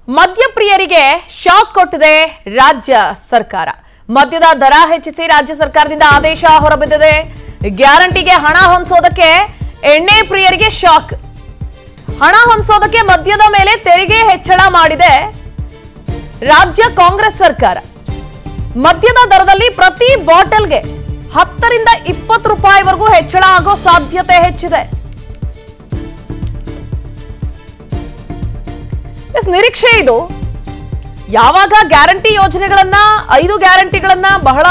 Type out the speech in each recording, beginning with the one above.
ಮದ್ಯಪ್ರಿಯರಿಗೆ shock ಕೊಟ್ಟಿದೆ ರಾಜ್ಯ ಸರ್ಕಾರ ಮದ್ಯದ ದರ ಹೆಚ್ಚಿಸಿ ರಾಜ್ಯ ಸರ್ಕಾರದಿಂದ ಆದೇಶ ಹೊರಬಿದ್ದಿದೆ ಗ್ಯಾರಂಟಿಗೆ ಹಣ ಹೊಂದಿಸೋದಕ್ಕೆ ಎಣ್ಣೆ ಪ್ರಿಯರಿಗೆ ಶಾಕ್ ಹಣ ಹೊಂದಿಸೋದಕ್ಕೆ ಮದ್ಯದ ಮೇಲೆ ತೆರಿಗೆ ಹೆಚ್ಚಳ ಮಾಡಿದೆ ರಾಜ್ಯ ಕಾಂಗ್ರೆಸ್ ಸರ್ಕಾರ ಮದ್ಯದ ದರದಲ್ಲಿ ಪ್ರತಿ ಬಾಟಲ್ಗೆ ಹತ್ತರಿಂದ ಇಪ್ಪತ್ತು ರೂಪಾಯಿವರೆಗೂ ಹೆಚ್ಚಳ ಆಗೋ ಸಾಧ್ಯತೆ ಹೆಚ್ಚಿದೆ ಎಸ್ ನಿರೀಕ್ಷೆ ಇದು ಯಾವಾಗ ಗ್ಯಾರಂಟಿ ಯೋಜನೆಗಳನ್ನ ಐದು ಗ್ಯಾರಂಟಿಗಳನ್ನ ಬಹಳ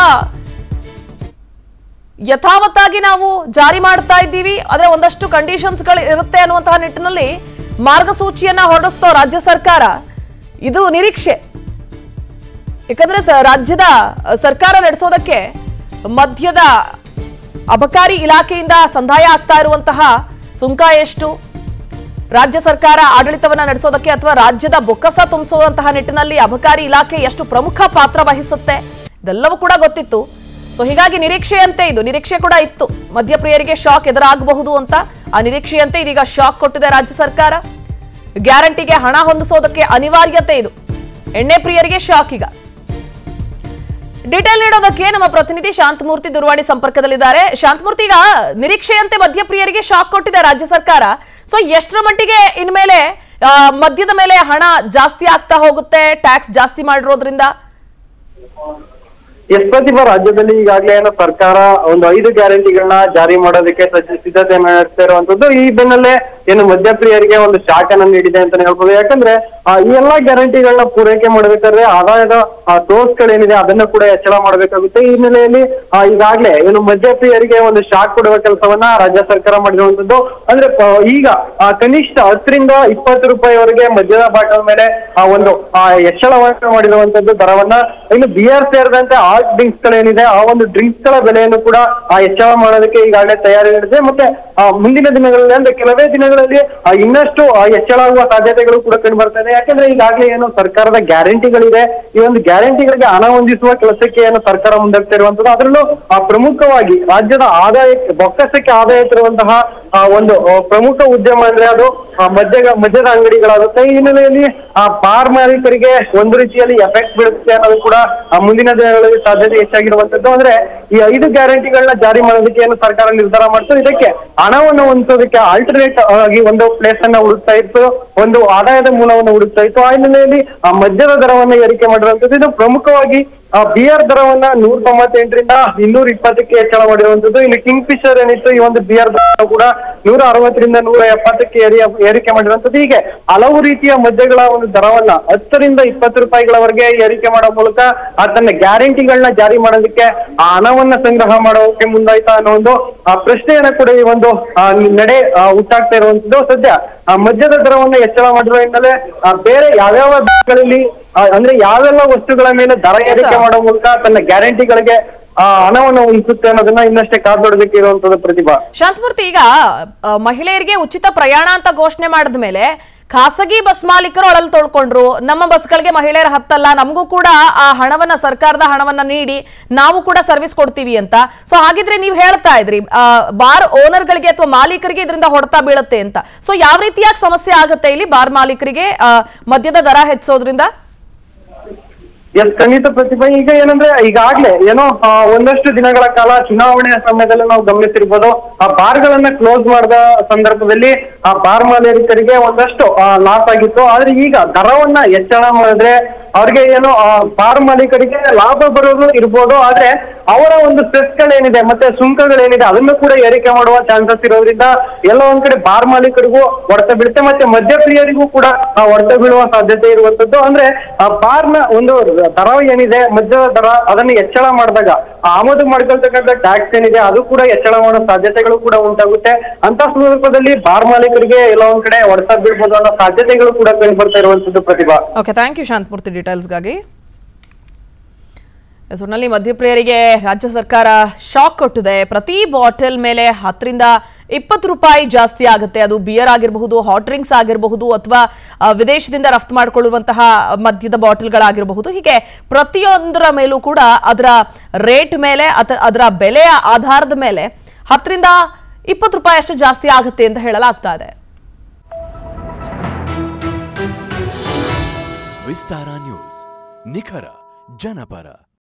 ಯಥಾವತ್ತಾಗಿ ನಾವು ಜಾರಿ ಮಾಡ್ತಾ ಇದ್ದೀವಿ ಆದ್ರೆ ಒಂದಷ್ಟು ಕಂಡೀಷನ್ಸ್ಗಳು ಇರುತ್ತೆ ಅನ್ನುವಂತಹ ನಿಟ್ಟಿನಲ್ಲಿ ಮಾರ್ಗಸೂಚಿಯನ್ನ ಹೊರಡಿಸ್ತೋ ರಾಜ್ಯ ಸರ್ಕಾರ ಇದು ನಿರೀಕ್ಷೆ ಯಾಕಂದ್ರೆ ಸ- ರಾಜ್ಯದ ಅ, ಸರ್ಕಾರ ನಡೆಸೋದಕ್ಕೆ ಮದ್ಯದ ಅಬಕಾರಿ ಇಲಾಖೆಯಿಂದ ಸಂದಾಯ ಆಗ್ತಾ ಇರುವಂತಹ ಸುಂಕ ಎಷ್ಟು ರಾಜ್ಯ ಸರ್ಕಾರ ಆಡಳಿತವನ್ನ ನಡೆಸೋದಕ್ಕೆ ಅಥವಾ ರಾಜ್ಯದ ಬೊಕ್ಕಸ ತುಂಬಿಸುವಂತಹ ನಿಟ್ಟಿನಲ್ಲಿ ಅಬಕಾರಿ ಇಲಾಖೆ ಎಷ್ಟು ಪ್ರಮುಖ ಪಾತ್ರ ವಹಿಸುತ್ತೆ ಇದೆಲ್ಲವೂ ಕೂಡ ಗೊತ್ತಿತ್ತು ಸೊ ಹೀಗಾಗಿ ನಿರೀಕ್ಷೆಯಂತೆ ಇದು ನಿರೀಕ್ಷೆ ಕೂಡ ಇತ್ತು ಮದ್ಯಪ್ರಿಯರಿಗೆ ಶಾಕ್ ಎದುರಾಗಬಹುದು ಅಂತ ಆ ನಿರೀಕ್ಷೆಯಂತೆ ಇದೀಗ ಶಾಕ್ ಕೊಟ್ಟಿದೆ ರಾಜ್ಯ ಸರ್ಕಾರ ಗ್ಯಾರಂಟಿಗೆ ಹಣ ಹೊಂದಿಸೋದಕ್ಕೆ ಅನಿವಾರ್ಯತೆ ಇದು ಎಣ್ಣೆ ಪ್ರಿಯರಿಗೆ ಶಾಕ್ ಈಗ ಡೀಟೇಲ್ ನೀಡೋದಕ್ಕೆ ನಮ್ಮ ಪ್ರತಿನಿಧಿ ಶಾಂತಮೂರ್ತಿ ದೂರವಾಣಿ ಸಂಪರ್ಕದಲ್ಲಿದ್ದಾರೆ ಶಾಂತಮೂರ್ತಿ ಈಗ ನಿರೀಕ್ಷೆಯಂತೆ ಮದ್ಯಪ್ರಿಯರಿಗೆ ಶಾಕ್ ಕೊಟ್ಟಿದೆ ರಾಜ್ಯ ಸರ್ಕಾರ ಸೊ ಎಷ್ಟರ ಮಟ್ಟಿಗೆ ಇನ್ಮೇಲೆ ಆ, ಮದ್ಯದ ಮೇಲೆ ಹಣ ಜಾಸ್ತಿ ಆಗ್ತಾ ಹೋಗುತ್ತೆ ಟ್ಯಾಕ್ಸ್ ಜಾಸ್ತಿ ಮಾಡಿರೋದ್ರಿಂದ ಎಸ್ ಪ್ರತಿಭಾ ರಾಜ್ಯದಲ್ಲಿ ಈಗಾಗಲೇ ಏನೋ ಸರ್ಕಾರ ಒಂದು ಐದು ಗ್ಯಾರಂಟಿಗಳನ್ನ ಜಾರಿ ಮಾಡೋದಕ್ಕೆ ಸಜ್ಜ- ಸಿದ್ಧತೆ ನಡೆಸ್ತಾ ಇರುವಂತದ್ದು ಈ ಬೆನ್ನಲ್ಲೇ ಏನು ಮದ್ಯಪ್ರಿಯರಿಗೆ ಒಂದು ಶಾಕ್ ಅನ್ನ ನೀಡಿದೆ ಅಂತಾನೆ ಹೇಳ್ಬೋದು ಯಾಕಂದ್ರೆ ಆ, ಈ ಎಲ್ಲಾ ಗ್ಯಾರಂಟಿಗಳನ್ನ ಪೂರೈಕೆ ಮಾಡ್ಬೇಕಾದ್ರೆ ಆದಾಯದ ಸೋರ್ಸ್ಗಳೇನಿದೆ ಅದನ್ನ ಕೂಡ ಹೆಚ್ಚಳ ಮಾಡಬೇಕಾಗುತ್ತೆ ಈ ಹಿನ್ನೆಲೆಯಲ್ಲಿ ಆ, ಈಗಾಗ್ಲೇ ಏನು ಮದ್ಯಪ್ರಿಯರಿಗೆ ಒಂದು ಶಾಕ್ ಕೊಡುವ ಕೆಲಸವನ್ನ ರಾಜ್ಯ ಸರ್ಕಾರ ಮಾಡಿರುವಂತದ್ದು ಅಂದ್ರೆ ಆ, ಈಗ ಆ, ಕನಿಷ್ಠ ಹತ್ತರಿಂದ ಇಪ್ಪತ್ತು ರೂಪಾಯಿವರೆಗೆ ಮದ್ಯದ ಬಾಟಲ್ ಮೇಲೆ ಆ ಒಂದು ಆ, ಹೆಚ್ಚಳವನ್ನ ಮಾಡಿರುವಂತದ್ದು ದರವನ್ನ ಇನ್ನು ಬಿಯರ್ ಸೇರಿದಂತೆ ಆಲ್ಟ್ ಡ್ರಿಂಕ್ಸ್ ಗಳೇನಿದೆ ಆ ಒಂದು ಡ್ರಿಂಕ್ಸ್ ಗಳ ಬೆಲೆಯನ್ನು ಕೂಡ ಆ ಹೆಚ್ಚಳ ಮಾಡೋದಕ್ಕೆ ಈಗಾಗಲೇ ತಯಾರಿ ನಡೆದಿದೆ ಮತ್ತೆ ಆ, ಮುಂದಿನ ದಿನಗಳಲ್ಲಿ ಅಂದ್ರೆ ಕೆಲವೇ ದಿನಗಳಲ್ಲಿ ಆ, ಇನ್ನಷ್ಟು ಆ, ಹೆಚ್ಚಳ ಆಗುವ ಸಾಧ್ಯತೆಗಳು ಕೂಡ ಕಂಡು ಬರ್ತಾ ಇದೆ ಯಾಕಂದ್ರೆ ಈಗಾಗಲೇ ಏನು ಸರ್ಕಾರದ ಗ್ಯಾರಂಟಿಗಳಿದೆ ಈ ಒಂದು ಗ್ಯಾರಂಟಿಗಳಿಗೆ ಹಣ ಹೊಂದಿಸುವ ಕೆಲಸಕ್ಕೆ ಏನು ಸರ್ಕಾರ ಮುಂದಾಗ್ತಾ ಇರುವಂತದ್ದು ಅದರಲ್ಲೂ ಆ, ಪ್ರಮುಖವಾಗಿ ರಾಜ್ಯದ ಆದಾಯಕ್ಕೆ ಬೊಕ್ಕಸಕ್ಕೆ ಆದಾಯ ತರುವಂತಹ ಆ, ಒಂದು ಆ, ಪ್ರಮುಖ ಉದ್ಯಮ ಅಂದ್ರೆ ಅದು ಆ, ಮದ್ಯ ಮದ್ಯದ ಅಂಗಡಿಗಳಾಗುತ್ತೆ ಈ ಹಿನ್ನೆಲೆಯಲ್ಲಿ ಆ ಬಾರ್ ಮಾಲೀಕರಿಗೆ ಒಂದು ರೀತಿಯಲ್ಲಿ ಎಫೆಕ್ಟ್ ಬೀಳುತ್ತೆ ಅನ್ನೋದು ಕೂಡ ಆ, ಮುಂದಿನ ದಿನಗಳಲ್ಲಿ ಸಾಧ್ಯತೆ ಹೆಚ್ಚಾಗಿರುವಂತದ್ದು ಅಂದ್ರೆ ಈ ಐದು ಗ್ಯಾರಂಟಿಗಳನ್ನ ಜಾರಿ ಮಾಡೋದಕ್ಕೆ ಏನು ಸರ್ಕಾರ ನಿರ್ಧಾರ ಮಾಡ್ತು ಇದಕ್ಕೆ ಹಣವನ್ನು ಹೊಂದಿಸೋದಕ್ಕೆ ಆಲ್ಟರ್ನೇಟ್ ಆಗಿ ಒಂದು ಪ್ಲೇಸ್ ಅನ್ನ ಹುಡುಕ್ತಾ ಇತ್ತು ಒಂದು ಆದಾಯದ ಮೂಲವನ್ನು ಹುಡುಕ್ತಾ ಇತ್ತು ಆ ಹಿನ್ನೆಲೆಯಲ್ಲಿ ಆ ಮದ್ಯದ ದರವನ್ನು ಏರಿಕೆ ಮಾಡಿರುವಂತದ್ದು ಇದು ಪ್ರಮುಖವಾಗಿ ಆ ಬಿಯರ್ ದರವನ್ನ ನೂರ ತೊಂಬತ್ತೆಂಟರಿಂದ ಇನ್ನೂರ ಇಪ್ಪತ್ತಕ್ಕೆ ಹೆಚ್ಚಳ ಮಾಡಿರುವಂತದ್ದು ಇಲ್ಲಿ ಕಿಂಗ್ ಫಿಶರ್ ಏನಿತ್ತು ಈ ಒಂದು ಬಿಯರ್ ದರ ಕೂಡ ನೂರ ಅರವತ್ತರಿಂದ ನೂರ ಎಪ್ಪತ್ತಕ್ಕೆ ಏರಿಯ ಏರಿಕೆ ಮಾಡಿರುವಂತದ್ದು ಹೀಗೆ ಹಲವು ರೀತಿಯ ಮದ್ಯಗಳ ಒಂದು ದರವನ್ನ ಹತ್ತರಿಂದ ಇಪ್ಪತ್ತು ರೂಪಾಯಿಗಳವರೆಗೆ ಏರಿಕೆ ಮಾಡೋ ಮೂಲಕ ಆ ತನ್ನ ಗ್ಯಾರಂಟಿಗಳನ್ನ ಜಾರಿ ಮಾಡೋದಕ್ಕೆ ಆ ಹಣವನ್ನ ಸಂಗ್ರಹ ಮಾಡೋಕೆ ಮುಂದಾಯ್ತಾ ಅನ್ನೋ ಒಂದು ಆ ಪ್ರಶ್ನೆಯನ್ನ ಕೂಡ ಈ ಒಂದು ಆ, ನಡೆ ಆ, ಹುಟ್ಟಾಗ್ತಾ ಇರುವಂತದ್ದು ಸದ್ಯ ಆ ಮದ್ಯದ ದರವನ್ನ ಹೆಚ್ಚಳ ಮಾಡಿರೋ ಹಿನ್ನೆಲೆ ಆ, ಬೇರೆ ಯಾವ್ಯಾವ ದೇಶಗಳಲ್ಲಿ ಆ, ಅಂದ್ರೆ ಯಾವೆಲ್ಲ ವಸ್ತುಗಳ ಮೇಲೆ ದರ Yes, sir. ಏರಿಕೆ ಮಾಡೋ ಮೂಲಕ ತನ್ನ ಗ್ಯಾರಂಟಿಗಳಿಗೆ ಆ ಹಣವನ್ನು ಉಳಿಸುತ್ತೆ ಅನ್ನೋದನ್ನ ಇನ್ನಷ್ಟೇ ಕಾದು ನೋಡೋದಕ್ಕೆ ಇರುವಂತದ್ದು ಪ್ರತಿಭಾ ಶಾಂತಮೂರ್ತಿ ಈಗ ಆ, ಮಹಿಳೆಯರಿಗೆ ಉಚಿತ ಪ್ರಯಾಣ ಅಂತ ಘೋಷಣೆ ಮಾಡಿದ ಮೇಲೆ ಖಾಸಗಿ ಬಸ್ ಮಾಲೀಕರು ಅಳಲ್ ತೊಳ್ಕೊಂಡ್ರು ನಮ್ಮ ಬಸ್ಗಳಿಗೆ ಮಹಿಳೆಯರ ಹತ್ತಲ್ಲ ನಮಗೂ ಕೂಡ ಆ ಹಣವನ್ನ ಸರ್ಕಾರದ ಹಣವನ್ನ ನೀಡಿ ನಾವು ಕೂಡ ಸರ್ವಿಸ್ ಕೊಡ್ತೀವಿ ಅಂತ ಸೊ ಹಾಗಿದ್ರೆ ನೀವು ಹೇಳ್ತಾ ಇದ್ರಿ ಆ, ಬಾರ್ ಓನರ್ಗಳಿಗೆ ಅಥವಾ ಮಾಲೀಕರಿಗೆ ಇದರಿಂದ ಹೊಡೆತ ಬೀಳುತ್ತೆ ಅಂತ ಸೊ ಯಾವ ರೀತಿಯಾಗಿ ಸಮಸ್ಯೆ ಆಗುತ್ತೆ ಇಲ್ಲಿ ಬಾರ್ ಮಾಲೀಕರಿಗೆ ಆ, ಮದ್ಯದ ದರ ಹೆಚ್ಚೋದ್ರಿಂದ ಎಸ್ ಖಂಡಿತ ಪ್ರತಿಭಾ ಈಗ ಏನಂದ್ರೆ ಈಗಾಗ್ಲೇ ಏನೋ ಆ, ಒಂದಷ್ಟು ದಿನಗಳ ಕಾಲ ಚುನಾವಣೆಯ ಸಮಯದಲ್ಲಿ ನಾವು ಗಮನಿಸಿರ್ಬೋದು ಆ ಬಾರ್ಗಳನ್ನ ಕ್ಲೋಸ್ ಮಾಡಿದ ಸಂದರ್ಭದಲ್ಲಿ ಆ ಬಾರ್ ಮಾಲೀಕರಿಗೆ ಒಂದಷ್ಟು ಲಾಸ್ ಆಗಿತ್ತು ಆದ್ರೆ ಈಗ ದರವನ್ನ ಹೆಚ್ಚಳ ಮಾಡಿದ್ರೆ ಅವ್ರಿಗೆ ಏನು ಆ ಬಾರ್ ಮಾಲೀಕರಿಗೆ ಲಾಭ ಬರೋದು ಇರ್ಬೋದು ಆದ್ರೆ ಅವರ ಒಂದು ಸೆಸ್ಗಳೇನಿದೆ ಮತ್ತೆ ಸುಂಕಗಳೇನಿದೆ ಅದನ್ನು ಕೂಡ ಏರಿಕೆ ಮಾಡುವ ಚಾನ್ಸಸ್ ಇರೋದ್ರಿಂದ ಎಲ್ಲ ಒಂದ್ ಕಡೆ ಬಾರ್ ಮಾಲೀಕರಿಗೂ ಹೊಡೆತ ಬೀಳುತ್ತೆ ಮತ್ತೆ ಮದ್ಯಪ್ರಿಯರಿಗೂ ಕೂಡ ಆ ಹೊಡೆತ ಬೀಳುವ ಸಾಧ್ಯತೆ ಇರುವಂತದ್ದು ಅಂದ್ರೆ ಆ ಬಾರ್ನ ಒಂದು ದರ ಏನಿದೆ ಮದ್ಯದ ದರ ಅದನ್ನು ಹೆಚ್ಚಳ ಮಾಡಿದಾಗ ಆ ಆಮದು ಮಾಡ್ಕೊಳ್ತಕ್ಕಂಥ ಟ್ಯಾಕ್ಸ್ ಏನಿದೆ ಅದು ಕೂಡ ಹೆಚ್ಚಳ ಮಾಡೋ ಸಾಧ್ಯತೆಗಳು ಕೂಡ ಉಂಟಾಗುತ್ತೆ ಅಂತ ಸಂದರ್ಭದಲ್ಲಿ ಬಾರ್ ಮಾಲೀಕರಿಗೆ ಎಲ್ಲ ಒಂದ್ ಕಡೆ ಹೊಡೆತ ಬೀಳ್ಬೋದು ಅನ್ನೋ ಸಾಧ್ಯತೆಗಳು ಕೂಡ ಕಂಡು ಬರ್ತಾ ಇರುವಂತದ್ದು Prathibha okay thank you Shanthamurthy ಡೀಟೇಲ್ಸ್ಗಾಗಿ ಒಟ್ಟಿನಲ್ಲಿ ಮದ್ಯಪ್ರಿಯರಿಗೆ ರಾಜ್ಯ ಸರ್ಕಾರ ಶಾಕ್ ಕೊಟ್ಟಿದೆ ಪ್ರತಿ ಬಾಟಲ್ ಮೇಲೆ ಹತ್ತರಿಂದ ಇಪ್ಪತ್ತು ರೂಪಾಯಿ ಜಾಸ್ತಿ ಆಗುತ್ತೆ ಅದು ಬಿಯರ್ ಆಗಿರಬಹುದು ಹಾಟ್ ಡ್ರಿಂಕ್ಸ್ ಆಗಿರಬಹುದು ಅಥವಾ ಆ, ವಿದೇಶದಿಂದ ರಫ್ತು ಮಾಡಿಕೊಳ್ಳುವಂತಹ ಮದ್ಯದ ಬಾಟಲ್ಗಳಾಗಿರಬಹುದು ಹೀಗೆ ಪ್ರತಿಯೊಂದರ ಮೇಲೂ ಕೂಡ ಅದರ ರೇಟ್ ಮೇಲೆ ಅಥ ಅದರ ಬೆಲೆಯ ಆಧಾರದ ಮೇಲೆ ಹತ್ತರಿಂದ ಇಪ್ಪತ್ತು ರೂಪಾಯಿ ಅಷ್ಟು ಜಾಸ್ತಿ ಆಗುತ್ತೆ ಅಂತ ಹೇಳಲಾಗ್ತಾ ಇದೆ ವಿಸ್ತಾರ ನ್ಯೂಸ್ ನಿಖರ ಜನಪರ